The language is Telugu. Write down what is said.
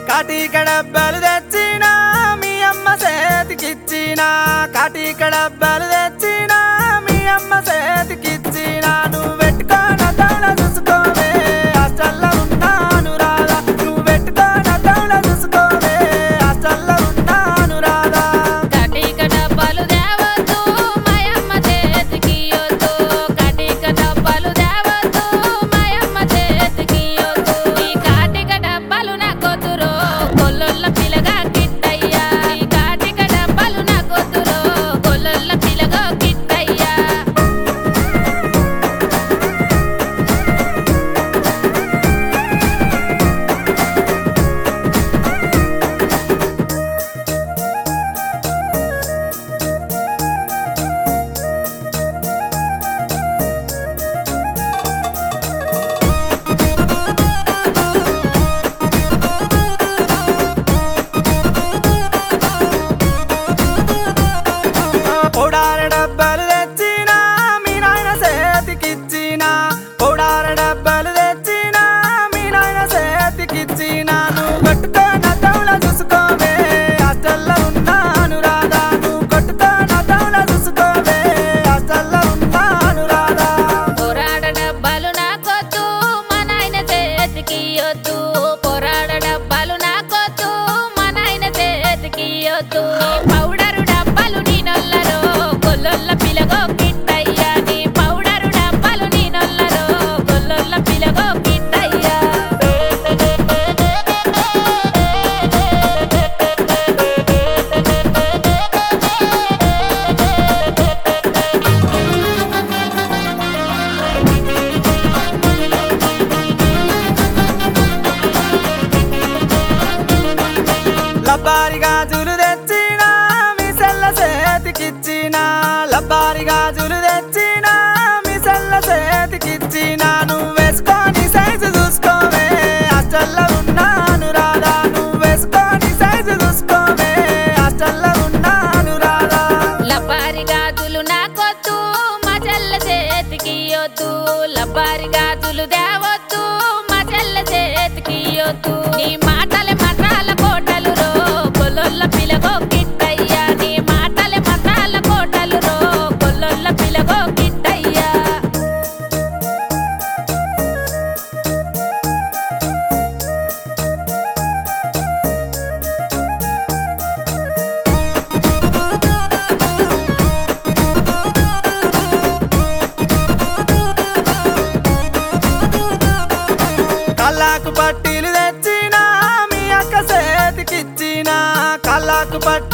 కాటిక డబ్బలు తెచ్చిన మీ అమ్మ చేతికిచ్చిన కాటిక డబ్బలు తెచ్చిన మీ అమ్మ చేతికిచ్చిన నువ్వు పెట్టుకోన తౌడ చూసుకోవే హాస్టల్లో ఉన్నాను రాదా నువ్వు పెట్టుకోన తౌడ చూసుకోవే హాస్టల్లో ఉన్నాను రాదా కటిక డబ్బాలు దేవద్దు మాయమ్మ చేతికి యొద్దు కటిక డబ్బాలు దేవద్దు మాయమ్మ చేతికి యొద్దు ఈ కాటిక డబ్బాలు నాకొద్దురో కొల్లొల్ల పిల్లగా కిట్టయ్యా ఈ కాటిక డబ్బాలు నాకొద్దురో కొల్లొల్ల పిల్లగా కిట్టయ్యా పౌడార డబ్బలు తెచ్చిన మీ నాయన చేతికిచ్చిన పౌడార డబ్బలు తెచ్చిన మీ నాయన చేతికిచ్చిన నువ్వు కొట్టుకోన తౌల చూసుకోవే హాస్టల్లో ఉన్నాను రాదా నువ్వు కొట్టుకోన తౌల చూసుకోవే హాస్టల్లో ఉన్నాను రాదా పొరాడ డబ్బాలు నాకొద్దు మా నాయన చేతికి యొద్దు పొరాడ డబ్బాలు నాకొద్దు మా నాయన చేతికి యొద్దు నీ పౌడరు డబ్బాలు నీ నొల్లరో గొల్లొల్ల పిలగో కిట్టయ్యా నీ పౌడరు డబ్బాలు నీ నొల్లరో గొల్లొల్ల పిలగో కిట్టయ్యా లబ్బారి గాజులు తెచ్చిన మీ సెల్ల చేతికిచ్చిన లబ్బారి గాజులు తెచ్చిన మీ సెల్ల చేతికిచ్చిన నువ్వు వేసుకొని సైజు చూసుకోవే హాస్టల్లో ఉన్నాను రాదా నువ్వు వేసుకొని సైజు చూసుకోవే హాస్టల్లో ఉన్నాను రాదా లబ్బారి గాజులు నాకొద్దు మా చెల్ల చేతికి యొద్దు లబ్బారి గాజులు దేవద్దు మా చెల్ల చేతికి యొద్దు నీ మాటలే మతాల కోటలు రో కొల్లొల్ల పిలగో కిట్టయ్యా నీ మాటలే మతాల కోటలు రో కొల్లొల్ల పిలగో కిట్టయ్యా కళ్ళకు పట్టీలు తెచ్చిన మీ అక్క చేతికిచ్చిన కళ్ళకు పట్టి